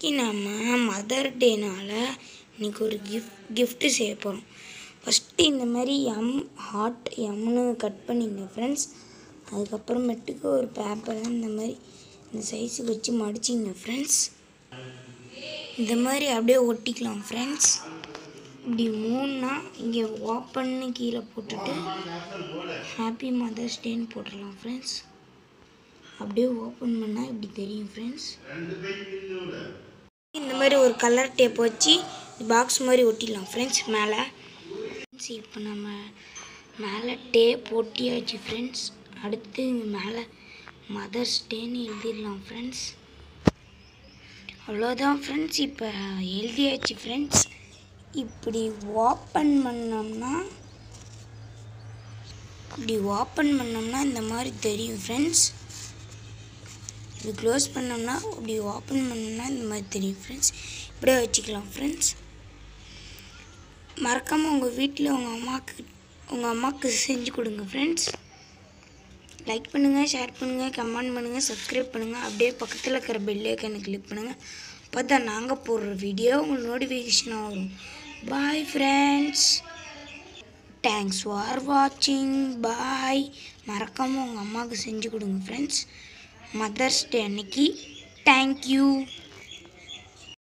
இன்னைக்கு நம்ம மதர் டேனால் இன்னைக்கு ஒரு கிஃப்ட் கிஃப்ட்டு செய்ய போகிறோம் ஃபஸ்ட்டு இந்த மாதிரி எம் ஹார்ட் எம்னு கட் பண்ணிங்க ஃப்ரெண்ட்ஸ் அதுக்கப்புறமேட்டுக்கு ஒரு பேப்பரை இந்த மாதிரி இந்த சைஸுக்கு வச்சு மடிச்சிங்க ஃப்ரெண்ட்ஸ் இந்த மாதிரி அப்படியே ஒட்டிக்கலாம் ஃப்ரெண்ட்ஸ் இப்படி மூணுனா இங்கே ஓப்பன்னு கீழே போட்டுட்டு ஹாப்பி மதர்ஸ் டேன்னு போட்டுடலாம் ஃப்ரெண்ட்ஸ் அப்படியே ஓப்பன் பண்ணால் இப்படி தெரியும் ஃப்ரெண்ட்ஸ் இந்த மாதிரி ஒரு கலர் டேப் வச்சு பாக்ஸ் மாதிரி ஒட்டிடலாம் ஃப்ரெண்ட்ஸ் மேலே ஃப்ரெண்ட்ஸ் இப்போ நம்ம மேலே டேப் ஒட்டியாச்சு ஃப்ரெண்ட்ஸ் அடுத்து இங்கே மேலே மதர்ஸ் டேன்னு எழுதிடலாம் ஃப்ரெண்ட்ஸ் அவ்வளோதான் ஃப்ரெண்ட்ஸ் இப்போ எழுதியாச்சு ஃப்ரெண்ட்ஸ் இப்படி ஓப்பன் பண்ணோம்னா இப்படி ஓப்பன் பண்ணோம்னா இந்த மாதிரி தெரியும் ஃப்ரெண்ட்ஸ் இது க்ளோஸ் பண்ணோம்னா இப்படி ஓப்பன் பண்ணோம்னா இந்த மாதிரி தெரியும் ஃப்ரெண்ட்ஸ் இப்படியே வச்சுக்கலாம் ஃப்ரெண்ட்ஸ் மறக்காமல் உங்கள் வீட்டில் உங்கள் அம்மாவுக்கு உங்கள் அம்மாவுக்கு செஞ்சு கொடுங்க ஃப்ரெண்ட்ஸ் லைக் பண்ணுங்கள் ஷேர் பண்ணுங்கள் கமெண்ட் பண்ணுங்கள் சப்ஸ்கிரைப் பண்ணுங்கள் அப்படியே பக்கத்தில் இருக்கிற பெல் ஐக்கனை கிளிக் பண்ணுங்கள் அப்போ தான் நாங்கள் போடுற வீடியோ உங்களுக்கு நோட்டிஃபிகேஷன் ஆகும் பாய் ஃப்ரெண்ட்ஸ் தேங்க்ஸ் ஃபார் வாட்சிங் பாய் மறக்காமல் உங்கள் அம்மாவுக்கு செஞ்சு கொடுங்க ஃப்ரெண்ட்ஸ் மதர்ஸ் டே அன்னைக்கு தேங்க்யூ